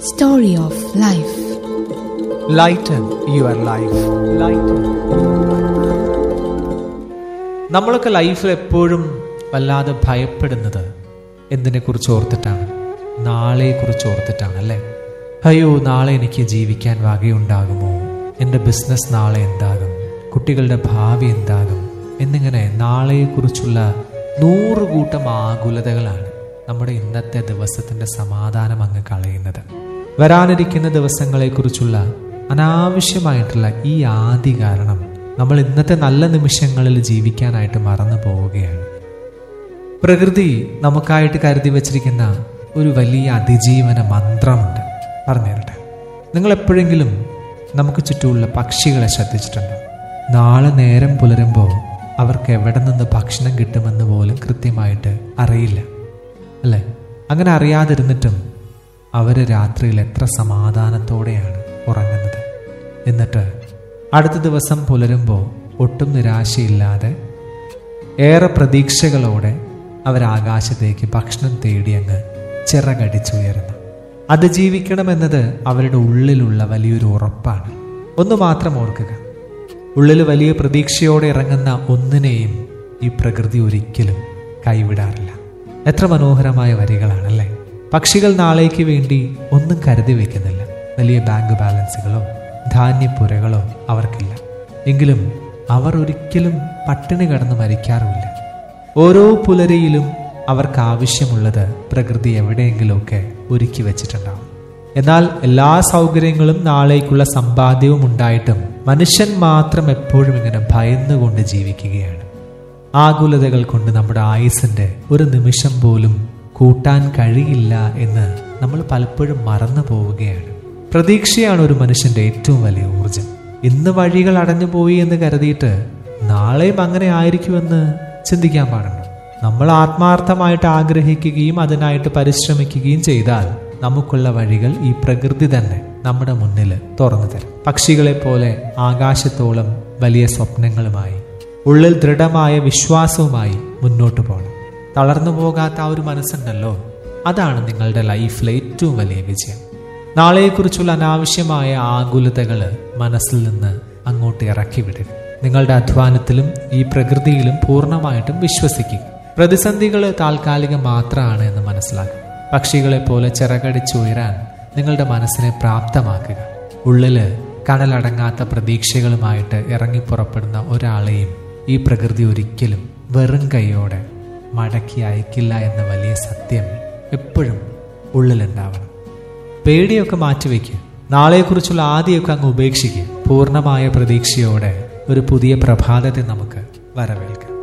Story of Life. Lighten your life lighten നമ്മളൊക്കെ ലൈഫിൽ എപ്പോഴും വല്ലാതെ ഭയപ്പെടുന്നത് എന്തിനെ കുറിച്ച് ഓർത്തിട്ടാണ് നാളെക്കുറിച്ച് ഓർത്തിട്ടാണ് അല്ലേ അയ്യോ നാളെ എനിക്ക് ജീവിക്കാൻ വകയുണ്ടാകുമോ എൻ്റെ ബിസിനസ് നാളെ എന്താകും കുട്ടികളുടെ ഭാവി എന്താകും എന്നിങ്ങനെ നാളെക്കുറിച്ചുള്ള നൂറ് കൂട്ടം ആകുലതകളാണ് നമ്മുടെ ഇന്നത്തെ ദിവസത്തിൻ്റെ സമാധാനം അങ്ങ് കളയുന്നത് വരാനിരിക്കുന്ന ദിവസങ്ങളെക്കുറിച്ചുള്ള അനാവശ്യമായിട്ടുള്ള ഈ ആദി കാരണം നമ്മൾ ഇന്നത്തെ നല്ല നിമിഷങ്ങളിൽ ജീവിക്കാനായിട്ട് മറന്നു പോവുകയാണ് പ്രകൃതി നമുക്കായിട്ട് കരുതി വച്ചിരിക്കുന്ന ഒരു വലിയ അതിജീവന മന്ത്രമുണ്ട് പറഞ്ഞു തരട്ടെ നിങ്ങൾ എപ്പോഴെങ്കിലും നമുക്ക് ചുറ്റുമുള്ള പക്ഷികളെ ശ്രദ്ധിച്ചിട്ടുണ്ടോ നാളെ നേരം പുലരുമ്പോൾ അവർക്ക് എവിടെ നിന്ന് ഭക്ഷണം കിട്ടുമെന്ന് പോലും കൃത്യമായിട്ട് അറിയില്ല അല്ലേ അങ്ങനെ അറിയാതിരുന്നിട്ടും അവർ രാത്രിയിൽ എത്ര സമാധാനത്തോടെയാണ് ഉറങ്ങുന്നത് എന്നിട്ട് അടുത്ത ദിവസം പുലരുമ്പോൾ ഒട്ടും നിരാശയില്ലാതെ ഏറെ പ്രതീക്ഷകളോടെ അവരാകാശത്തേക്ക് ഭക്ഷണം തേടി അങ്ങ് ചിറകടിച്ചുയരുന്നു അതിജീവിക്കണമെന്നത് അവരുടെ ഉള്ളിലുള്ള വലിയൊരു ഉറപ്പാണ് ഒന്ന് മാത്രം ഓർക്കുക ഉള്ളിൽ വലിയ പ്രതീക്ഷയോടെ ഇറങ്ങുന്ന ഒന്നിനെയും ഈ പ്രകൃതി ഒരിക്കലും കൈവിടാറില്ല എത്ര മനോഹരമായ വരികളാണല്ലേ പക്ഷികൾ നാളേക്ക് വേണ്ടി ഒന്നും കരുതി വെക്കുന്നില്ല വലിയ ബാങ്ക് ബാലൻസുകളോ ധാന്യപ്പുരകളോ അവർക്കില്ല എങ്കിലും അവർ ഒരിക്കലും പട്ടിണി കടന്ന് മരിക്കാറുമില്ല ഓരോ പുലരിയിലും അവർക്ക് ആവശ്യമുള്ളത് പ്രകൃതി എവിടെയെങ്കിലുമൊക്കെ ഒരുക്കി വെച്ചിട്ടുണ്ടാവും എന്നാൽ എല്ലാ സൗകര്യങ്ങളും നാളേക്കുള്ള സമ്പാദ്യവും ഉണ്ടായിട്ടും മനുഷ്യൻ മാത്രം എപ്പോഴും ഇങ്ങനെ ഭയന്നുകൊണ്ട് ജീവിക്കുകയാണ് ആകുലതകൾ കൊണ്ട് നമ്മുടെ ആയുസിന്റെ ഒരു നിമിഷം പോലും കൂട്ടാൻ കഴിയില്ല എന്ന് നമ്മൾ പലപ്പോഴും മറന്നു പോവുകയാണ് പ്രതീക്ഷയാണ് ഒരു മനുഷ്യന്റെ ഏറ്റവും വലിയ ഊർജം ഇന്ന് വഴികൾ അടഞ്ഞുപോയി എന്ന് കരുതിയിട്ട് നാളെയും അങ്ങനെ ആയിരിക്കുമെന്ന് ചിന്തിക്കാൻ പാടുണ്ട് നമ്മൾ ആത്മാർത്ഥമായിട്ട് ആഗ്രഹിക്കുകയും അതിനായിട്ട് പരിശ്രമിക്കുകയും ചെയ്താൽ നമുക്കുള്ള വഴികൾ ഈ പ്രകൃതി തന്നെ നമ്മുടെ മുന്നിൽ തുറന്നു തരും പക്ഷികളെ പോലെ ആകാശത്തോളം വലിയ സ്വപ്നങ്ങളുമായി ഉള്ളിൽ ദൃഢമായ വിശ്വാസവുമായി മുന്നോട്ട് പോകണം തളർന്നു പോകാത്ത ആ ഒരു മനസ്സുണ്ടല്ലോ അതാണ് നിങ്ങളുടെ ലൈഫിലെ ഏറ്റവും വലിയ വിജയം നാളെക്കുറിച്ചുള്ള അനാവശ്യമായ ആകുലതകൾ മനസ്സിൽ നിന്ന് അങ്ങോട്ട് ഇറക്കി വിടുക നിങ്ങളുടെ അധ്വാനത്തിലും ഈ പ്രകൃതിയിലും പൂർണ്ണമായിട്ടും വിശ്വസിക്കുക പ്രതിസന്ധികൾ താൽക്കാലികം മാത്രമാണ് എന്ന് മനസ്സിലാക്കുക പക്ഷികളെ പോലെ ചിറകടിച്ചുയരാൻ നിങ്ങളുടെ മനസ്സിനെ പ്രാപ്തമാക്കുക ഉള്ളില് കടലടങ്ങാത്ത പ്രതീക്ഷകളുമായിട്ട് ഇറങ്ങിപ്പുറപ്പെടുന്ന ഒരാളെയും ഈ പ്രകൃതി ഒരിക്കലും വെറും കൈയോടെ മടക്കി അയക്കില്ല എന്ന വലിയ സത്യം എപ്പോഴും ഉള്ളിലുണ്ടാവണം പേടിയൊക്കെ മാറ്റിവെക്കുക നാളെക്കുറിച്ചുള്ള ആദ്യമൊക്കെ അങ്ങ് ഉപേക്ഷിക്കുക പൂർണ്ണമായ പ്രതീക്ഷയോടെ ഒരു പുതിയ പ്രഭാതത്തെ നമുക്ക് വരവേൽക്കാം